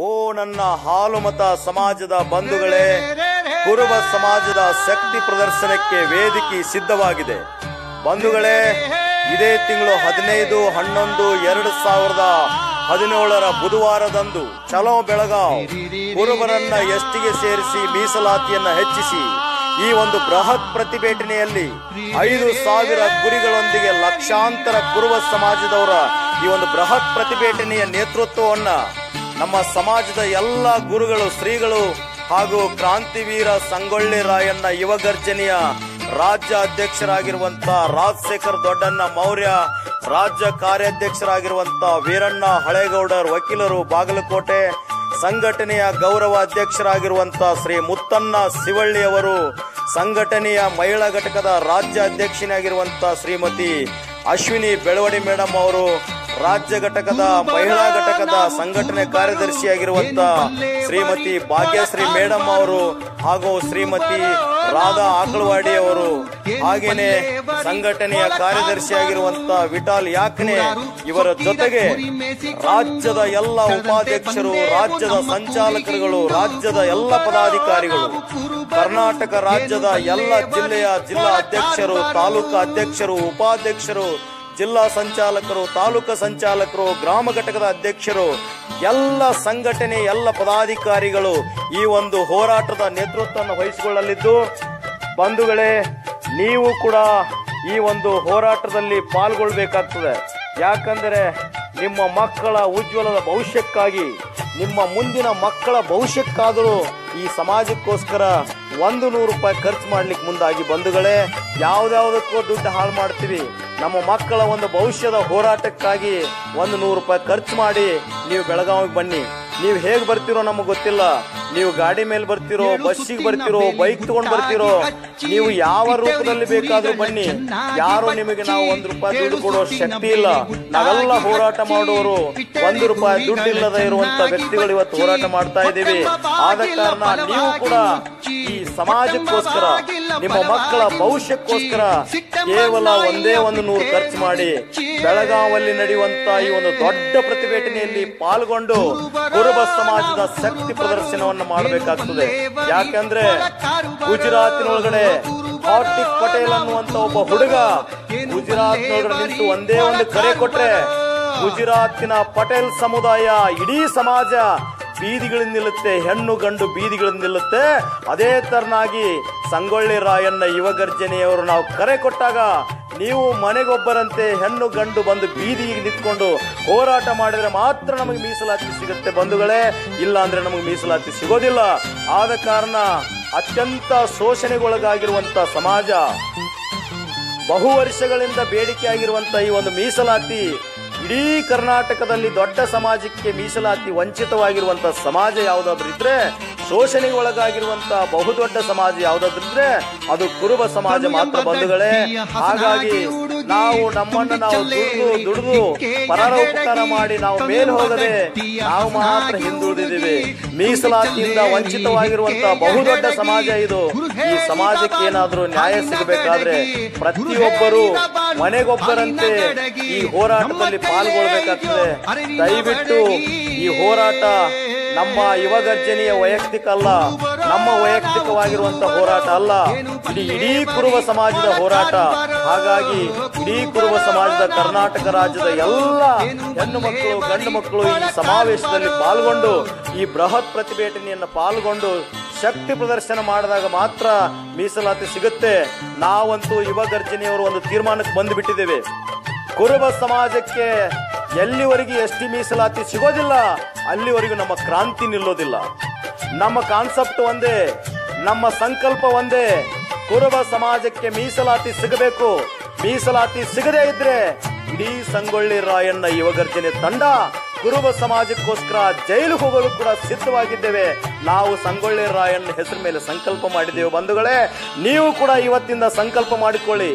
ಓ ನನ್ನ ಹಾಲು ಮತ ಸಮಾಜದ ಬಂಧುಗಳೇ ಕುರುಬ ಸಮಾಜದ ಶಕ್ತಿ ಪ್ರದರ್ಶನಕ್ಕೆ ವೇದಿಕೆ ಸಿದ್ಧವಾಗಿದೆ ಬಂಧುಗಳೇ ಇದೇ ತಿಂಗಳು ಹದಿನೈದು ಹನ್ನೊಂದು ಎರಡು ಸಾವಿರದ ಹದಿನೇಳರ ಬುಧವಾರದಂದು ಚಲೋ ಬೆಳಗಾವ್ ಕುರುಬರನ್ನ ಎಷ್ಟಿಗೆ ಸೇರಿಸಿ ಮೀಸಲಾತಿಯನ್ನ ಹೆಚ್ಚಿಸಿ ಈ ಒಂದು ಬೃಹತ್ ಪ್ರತಿಭಟನೆಯಲ್ಲಿ ಐದು ಸಾವಿರ ಗುರಿಗಳೊಂದಿಗೆ ಲಕ್ಷಾಂತರ ಕುರುಬ ಸಮಾಜದವರ ಈ ಒಂದು ಬೃಹತ್ ಪ್ರತಿಭಟನೆಯ ನೇತೃತ್ವವನ್ನ ನಮ್ಮ ಸಮಾಜದ ಎಲ್ಲ ಗುರುಗಳು ಶ್ರೀಗಳು ಹಾಗೂ ಕ್ರಾಂತಿವೀರ ಸಂಗೊಳ್ಳಿ ರಾಯಣ್ಣ ಯುವಗರ್ಜನೆಯ ರಾಜ್ಯ ಅಧ್ಯಕ್ಷರಾಗಿರುವಂತ ರಾಜಶೇಖರ್ ದೊಡ್ಡಣ್ಣ ಮೌರ್ಯ ರಾಜ್ಯ ಕಾರ್ಯಾಧ್ಯಕ್ಷರಾಗಿರುವಂತ ವೀರಣ್ಣ ಹಳೇಗೌಡರ್ ವಕೀಲರು ಬಾಗಲಕೋಟೆ ಸಂಘಟನೆಯ ಗೌರವ ಅಧ್ಯಕ್ಷರಾಗಿರುವಂತ ಶ್ರೀ ಮುತ್ತಣ್ಣ ಶಿವಳ್ಳಿ ಅವರು ಸಂಘಟನೆಯ ಮಹಿಳಾ ಘಟಕದ ರಾಜ್ಯ ಅಧ್ಯಕ್ಷನಾಗಿರುವಂತ ಶ್ರೀಮತಿ ಅಶ್ವಿನಿ ಬೆಳವಡಿ ಮೇಡಮ್ ಅವರು ರಾಜ್ಯ ಘಟಕದ ಮಹಿಳಾ ಘಟಕದ ಸಂಘಟನೆ ಕಾರ್ಯದರ್ಶಿಯಾಗಿರುವಂತ ಶ್ರೀಮತಿ ಭಾಗ್ಯಶ್ರೀ ಮೇಡಮ್ ಅವರು ಹಾಗೂ ಶ್ರೀಮತಿ ರಾಧಾ ಆಕಳವಾಡಿ ಅವರು ಹಾಗೇನೆ ಸಂಘಟನೆಯ ಕಾರ್ಯದರ್ಶಿಯಾಗಿರುವಂತ ವಿಠಾಲ್ ಯಾಕನೆ ಇವರ ಜೊತೆಗೆ ರಾಜ್ಯದ ಎಲ್ಲ ಉಪಾಧ್ಯಕ್ಷರು ರಾಜ್ಯದ ಸಂಚಾಲಕರುಗಳು ರಾಜ್ಯದ ಎಲ್ಲ ಪದಾಧಿಕಾರಿಗಳು ಕರ್ನಾಟಕ ರಾಜ್ಯದ ಎಲ್ಲ ಜಿಲ್ಲೆಯ ಜಿಲ್ಲಾ ಅಧ್ಯಕ್ಷರು ತಾಲೂಕು ಅಧ್ಯಕ್ಷರು ಉಪಾಧ್ಯಕ್ಷರು ಜಿಲ್ಲಾ ಸಂಚಾಲಕರು ತಾಲೂಕು ಸಂಚಾಲಕರು ಗ್ರಾಮ ಘಟಕದ ಅಧ್ಯಕ್ಷರು ಎಲ್ಲ ಸಂಘಟನೆ ಎಲ್ಲ ಪದಾಧಿಕಾರಿಗಳು ಈ ಒಂದು ಹೋರಾಟದ ನೇತೃತ್ವವನ್ನು ವಹಿಸಿಕೊಳ್ಳಲಿದ್ದು ಬಂಧುಗಳೇ ನೀವು ಕೂಡ ಈ ಒಂದು ಹೋರಾಟದಲ್ಲಿ ಪಾಲ್ಗೊಳ್ಬೇಕಾಗ್ತದೆ ಯಾಕಂದರೆ ನಿಮ್ಮ ಮಕ್ಕಳ ಉಜ್ವಲದ ಭವಿಷ್ಯಕ್ಕಾಗಿ ನಿಮ್ಮ ಮುಂದಿನ ಮಕ್ಕಳ ಭವಿಷ್ಯಕ್ಕಾದರೂ ಈ ಸಮಾಜಕ್ಕೋಸ್ಕರ ಒಂದು ನೂರು ರೂಪಾಯಿ ಖರ್ಚು ಮಾಡ್ಲಿಕ್ಕೆ ಮುಂದಾಗಿ ಬಂಧುಗಳೇ ಯಾವ್ದಾವುದಕ್ಕೂ ದುಡ್ಡು ಹಾಳು ಮಾಡ್ತೀವಿ ನಮ್ಮ ಮಕ್ಕಳ ಒಂದು ಭವಿಷ್ಯದ ಹೋರಾಟಕ್ಕಾಗಿ ಒಂದು ನೂರು ರೂಪಾಯಿ ಖರ್ಚು ಮಾಡಿ ನೀವು ಬೆಳಗಾವಿಗೆ ಬನ್ನಿ ನೀವು ಹೇಗೆ ಬರ್ತಿರೋ ನಮಗೆ ಗೊತ್ತಿಲ್ಲ ನೀವು ಗಾಡಿ ಮೇಲೆ ಬರ್ತಿರೋ ಬಸ್ಸಿಗೆ ಬರ್ತಿರೋ ಬೈಕ್ ತಗೊಂಡ್ ಬರ್ತಿರೋ ನೀವು ಯಾವ ರೂಪದಲ್ಲಿ ಬೇಕಾದ್ರೂ ಬನ್ನಿ ಯಾರು ನಿಮಗೆ ನಾವು ಒಂದು ರೂಪಾಯಿ ದುಡ್ಡು ಕೊಡೋ ಶಕ್ತಿ ಇಲ್ಲ ನಾವೆಲ್ಲ ಹೋರಾಟ ಮಾಡುವವರು ಒಂದು ರೂಪಾಯಿ ದುಡ್ಡು ಇಲ್ಲದೆ ಇರುವಂತ ವ್ಯಕ್ತಿಗಳು ಇವತ್ತು ಹೋರಾಟ ಮಾಡ್ತಾ ಇದ್ದೀವಿ ಆದ ಕಾರಣ ನೀವು ಕೂಡ ಈ ಸಮಾಜಕ್ಕೋಸ್ಕರ ನಿಮ್ಮ ಮಕ್ಕಳ ಭವಿಷ್ಯಕ್ಕೋಸ್ಕರ ಕೇವಲ ಒಂದೇ ಒಂದು ನೂರು ಖರ್ಚು ಮಾಡಿ ಬೆಳಗಾವಲ್ಲಿ ನಡೆಯುವಂತ ಈ ಒಂದು ದೊಡ್ಡ ಪ್ರತಿಭಟನೆಯಲ್ಲಿ ಪಾಲ್ಗೊಂಡು ಕುರುಬ ಸಮಾಜದ ಶಕ್ತಿ ಪ್ರದರ್ಶನವನ್ನು ಮಾಡಬೇಕಾಗ್ತದೆ ಯಾಕಂದ್ರೆ ಗುಜರಾತಿನೊಳಗಡೆ ಹಾರ್ದಿಕ್ ಪಟೇಲ್ ಅನ್ನುವಂತ ಒಬ್ಬ ಹುಡುಗ ಗುಜರಾತ್ನೊಳಗಡೆ ನಿಂತು ಒಂದೇ ಒಂದು ಕರೆ ಕೊಟ್ರೆ ಗುಜರಾತಿನ ಪಟೇಲ್ ಸಮುದಾಯ ಇಡೀ ಸಮಾಜ ಬೀದಿಗಳಿಂದ ನಿಲ್ಲುತ್ತೆ ಹೆಣ್ಣು ಗಂಡು ಬೀದಿಗಳಿಂದ ನಿಲ್ಲುತ್ತೆ ಅದೇ ತರನಾಗಿ ಸಂಗೊಳ್ಳಿ ರಾಯಣ್ಣ ಯುವಗರ್ಜನೆಯವರು ನಾವು ಕರೆ ಕೊಟ್ಟಾಗ ನೀವು ಮನೆಗೊಬ್ಬರಂತೆ ಹೆಣ್ಣು ಗಂಡು ಬಂದು ಬೀದಿಗೆ ನಿಂತ್ಕೊಂಡು ಹೋರಾಟ ಮಾಡಿದ್ರೆ ಮಾತ್ರ ನಮಗೆ ಮೀಸಲಾತಿ ಸಿಗುತ್ತೆ ಬಂಧುಗಳೇ ಇಲ್ಲ ಅಂದ್ರೆ ನಮಗೆ ಮೀಸಲಾತಿ ಸಿಗೋದಿಲ್ಲ ಆದ ಕಾರಣ ಅತ್ಯಂತ ಶೋಷಣೆಗೊಳಗಾಗಿರುವಂತ ಸಮಾಜ ಬಹು ವರ್ಷಗಳಿಂದ ಬೇಡಿಕೆಯಾಗಿರುವಂತ ಈ ಒಂದು ಮೀಸಲಾತಿ ಇಡೀ ಕರ್ನಾಟಕದಲ್ಲಿ ದೊಡ್ಡ ಸಮಾಜಕ್ಕೆ ಮೀಸಲಾತಿ ವಂಚಿತವಾಗಿರುವಂತ ಸಮಾಜ ಯಾವುದಾದ್ರೂ ಇದ್ರೆ ಶೋಷಣೆಗೆ ಒಳಗಾಗಿರುವಂತ ಬಹುದೊಡ್ಡ ಸಮಾಜ ಯಾವುದಾದ್ರೂ ಇದ್ರೆ ಅದು ಕುರುಬ ಸಮಾಜ ಮಾತ್ರ ಬಂಧುಗಳೇ ಹಾಗಾಗಿ ನಾವು ನಮ್ಮನ್ನು ನಾವು ದುಡಿದು ದುಡಿದು ಪರರ ಉಪಕಾರ ಮಾಡಿ ನಾವು ಮೇಲೆ ಹೋಗದೆ ನಾವು ಮಾತ್ರ ಹಿಂದುಳಿದಿದ್ದೀವಿ ಮೀಸಲಾತಿಯಿಂದ ವಂಚಿತವಾಗಿರುವಂತ ಬಹುದೊಡ್ಡ ಸಮಾಜ ಇದು ಈ ಸಮಾಜಕ್ಕೆ ಏನಾದ್ರೂ ನ್ಯಾಯ ಸಿಗಬೇಕಾದ್ರೆ ಪ್ರತಿಯೊಬ್ಬರು ಮನೆಗೊಬ್ಬರಂತೆ ಈ ಹೋರಾಟದಲ್ಲಿ ಪಾಲ್ಗೊಳ್ಬೇಕಾಗ್ತದೆ ದಯವಿಟ್ಟು ಈ ಹೋರಾಟ ನಮ್ಮ ಯುವಗರ್ಜನೆಯ ವೈಯಕ್ತಿಕ ಅಲ್ಲ ನಮ್ಮ ವೈಯಕ್ತಿಕವಾಗಿರುವಂತ ಹೋರಾಟ ಅಲ್ಲ ಇಡೀ ಇಡೀ ಕುರುಬ ಸಮಾಜದ ಹೋರಾಟ ಹಾಗಾಗಿ ಇಡೀ ಕುರುಬ ಸಮಾಜದ ಕರ್ನಾಟಕ ರಾಜ್ಯದ ಎಲ್ಲ ಹೆಣ್ಣು ಮಕ್ಕಳು ಗಂಡು ಮಕ್ಕಳು ಈ ಸಮಾವೇಶದಲ್ಲಿ ಪಾಲ್ಗೊಂಡು ಈ ಬೃಹತ್ ಪ್ರತಿಭಟನೆಯನ್ನು ಪಾಲ್ಗೊಂಡು ಶಕ್ತಿ ಪ್ರದರ್ಶನ ಮಾಡಿದಾಗ ಮಾತ್ರ ಮೀಸಲಾತಿ ಸಿಗುತ್ತೆ ನಾವಂತೂ ಯುವ ಗರ್ಜನೆಯವರು ಒಂದು ತೀರ್ಮಾನಕ್ಕೆ ಬಂದು ಬಿಟ್ಟಿದ್ದೇವೆ ಕುರುಬ ಸಮಾಜಕ್ಕೆ ಎಲ್ಲಿವರೆಗೆ ಎಷ್ಟಿ ಮೀಸಲಾತಿ ಸಿಗೋದಿಲ್ಲ ಅಲ್ಲಿವರೆಗೂ ನಮ್ಮ ಕ್ರಾಂತಿ ನಿಲ್ಲೋದಿಲ್ಲ ನಮ್ಮ ಕಾನ್ಸೆಪ್ಟ್ ಒಂದೇ ನಮ್ಮ ಸಂಕಲ್ಪ ಒಂದೇ ಕುರುಬ ಸಮಾಜಕ್ಕೆ ಮೀಸಲಾತಿ ಸಿಗಬೇಕು ಮೀಸಲಾತಿ ಸಿಗದೇ ಇದ್ರೆ ಇಡೀ ಸಂಗೊಳ್ಳಿ ರಾಯಣ್ಣ ಯುವಗರ್ಜನೆ ತಂಡ ಕುರುಬ ಸಮಾಜಕ್ಕೋಸ್ಕರ ಜೈಲು ಹೋಗಲು ಕೂಡ ಸಿದ್ಧವಾಗಿದ್ದೇವೆ ನಾವು ಸಂಗೊಳ್ಳಿ ರಾಯಣ್ಣ ಹೆಸರು ಮೇಲೆ ಸಂಕಲ್ಪ ಮಾಡಿದ್ದೇವೆ ಬಂಧುಗಳೇ ನೀವು ಕೂಡ ಇವತ್ತಿಂದ ಸಂಕಲ್ಪ ಮಾಡಿಕೊಳ್ಳಿ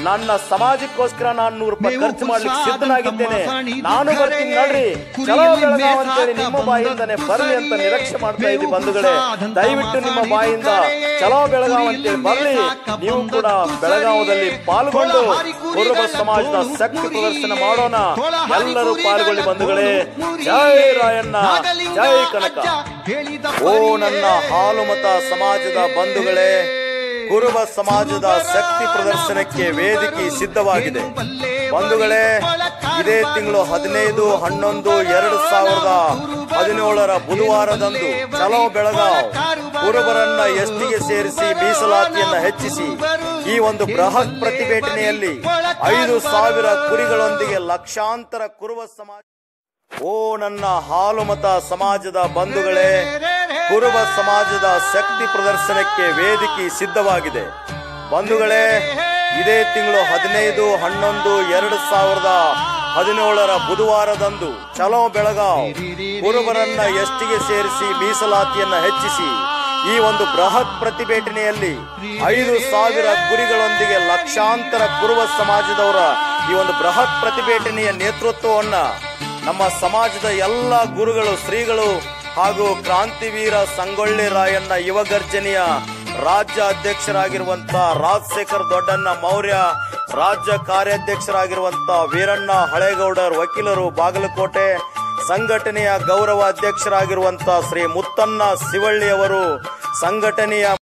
ನನ್ನ ಸಮಾಜಕ್ಕೋಸ್ಕರ ನಾನು ನೂರು ರೂಪಾಯಿ ಖರ್ಚು ಮಾಡ್ಲಿಕ್ಕೆ ಸಿದ್ಧನಾಗಿದ್ದೇನೆ ನಾನು ಬರ್ತೀನಿ ನೋಡ್ರಿ ಚಲೋ ಬೆಳಗಾವ್ ಅಂತೇಳಿ ನಿಮ್ಮ ಬಾಯಿಂದನೇ ಬರ್ಲಿ ಅಂತ ನಿರೀಕ್ಷೆ ಮಾಡ್ತಾ ಇದ್ದೀವಿ ಬಂಧುಗಳೇ ದಯವಿಟ್ಟು ನಿಮ್ಮ ಬಾಯಿಂದ ಚಲೋ ಬೆಳಗಾವ್ ಅಂತೇಳಿ ಬರ್ಲಿ ನೀವು ಕೂಡ ಬೆಳಗಾವದಲ್ಲಿ ಪಾಲ್ಗೊಂಡು ಕುರುಬ ಸಮಾಜದ ಶಕ್ತಿ ಪ್ರದರ್ಶನ ಮಾಡೋಣ ಎಲ್ಲರೂ ಪಾಲ್ಗೊಳ್ಳಿ ಬಂಧುಗಳೇ ಜೈ ರಾಯಣ್ಣ ಜೈ ಕನಕ ಓ ನನ್ನ ಹಾಲು ಮತ ಸಮಾಜದ ಬಂಧುಗಳೇ ಕುರುಬ ಸಮಾಜದ ಶಕ್ತಿ ಪ್ರದರ್ಶನಕ್ಕೆ ವೇದಿಕೆ ಸಿದ್ಧವಾಗಿದೆ ಬಂಧುಗಳೇ ಇದೇ ತಿಂಗಳು ಹದಿನೈದು ಹನ್ನೊಂದು ಎರಡು ಸಾವಿರದ ಹದಿನೇಳರ ಬುಧವಾರದಂದು ಚಲೋ ಬೆಳಗಾವ್ ಕುರುಬರನ್ನ ಎಸ್ಟಿಗೆ ಸೇರಿಸಿ ಮೀಸಲಾತಿಯನ್ನ ಹೆಚ್ಚಿಸಿ ಈ ಒಂದು ಬೃಹತ್ ಪ್ರತಿಭಟನೆಯಲ್ಲಿ ಐದು ಸಾವಿರ ಕುರಿಗಳೊಂದಿಗೆ ಲಕ್ಷಾಂತರ ಕುರುಬ ಸಮಾಜ ಓ ನನ್ನ ಹಾಲು ಮತ ಸಮಾಜದ ಬಂಧುಗಳೇ ಕುರುಬ ಸಮಾಜದ ಶಕ್ತಿ ಪ್ರದರ್ಶನಕ್ಕೆ ವೇದಿಕೆ ಸಿದ್ಧವಾಗಿದೆ ಬಂಧುಗಳೇ ಇದೇ ತಿಂಗಳು ಹದಿನೈದು ಹನ್ನೊಂದು ಎರಡು ಸಾವಿರದ ಹದಿನೇಳರ ಬುಧವಾರದಂದು ಚಲೋ ಬೆಳಗಾವ್ ಕುರುಬರನ್ನ ಎಸ್ಟಿಗೆ ಸೇರಿಸಿ ಮೀಸಲಾತಿಯನ್ನ ಹೆಚ್ಚಿಸಿ ಈ ಒಂದು ಬೃಹತ್ ಪ್ರತಿಭಟನೆಯಲ್ಲಿ ಐದು ಸಾವಿರ ಕುರಿಗಳೊಂದಿಗೆ ಲಕ್ಷಾಂತರ ಕುರುಬ ಸಮಾಜದವರ ಈ ಒಂದು ಬೃಹತ್ ಪ್ರತಿಭಟನೆಯ ನೇತೃತ್ವವನ್ನ ನಮ್ಮ ಸಮಾಜದ ಎಲ್ಲ ಗುರುಗಳು ಶ್ರೀಗಳು ಹಾಗೂ ಕ್ರಾಂತಿವೀರ ಸಂಗೊಳ್ಳಿ ರಾಯಣ್ಣ ಯುವ ಗರ್ಜನೆಯ ರಾಜ್ಯ ಅಧ್ಯಕ್ಷರಾಗಿರುವಂತ ರಾಜಶೇಖರ್ ದೊಡ್ಡಣ್ಣ ಮೌರ್ಯ ರಾಜ್ಯ ಕಾರ್ಯಾಧ್ಯಕ್ಷರಾಗಿರುವಂತ ವೀರಣ್ಣ ಹಳೇಗೌಡರ್ ವಕೀಲರು ಬಾಗಲಕೋಟೆ ಸಂಘಟನೆಯ ಗೌರವ ಅಧ್ಯಕ್ಷರಾಗಿರುವಂತ ಶ್ರೀ ಮುತ್ತಣ್ಣ ಶಿವಳ್ಳಿ ಅವರು ಸಂಘಟನೆಯ